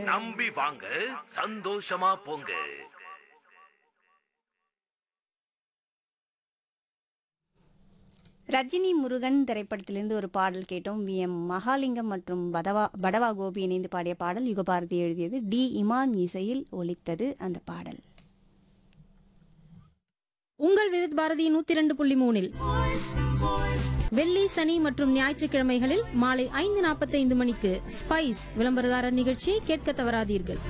நம்பி வாங்க சந்தோஷமா போங்க ரஜினி முருகன் திரைப்படத்திலிருந்து ஒரு பாடல் கேட்டோம் வி எம் மகாலிங்கம் மற்றும் பதவா படவா கோபி இணைந்து பாடிய பாடல் யுகபாரதி எழுதியது டி இமான் இசையில் ஒலித்தது அந்த பாடல் உங்கள் விருத் பாரதி நூத்தி இரண்டு புள்ளி மூணில் வெள்ளி சனி மற்றும் ஞாயிற்றுக்கிழமைகளில் மாலை ஐந்து நாற்பத்தைந்து மணிக்கு ஸ்பைஸ் விளம்பரதாரர் நிகழ்ச்சியை கேட்க தவறாதீர்கள்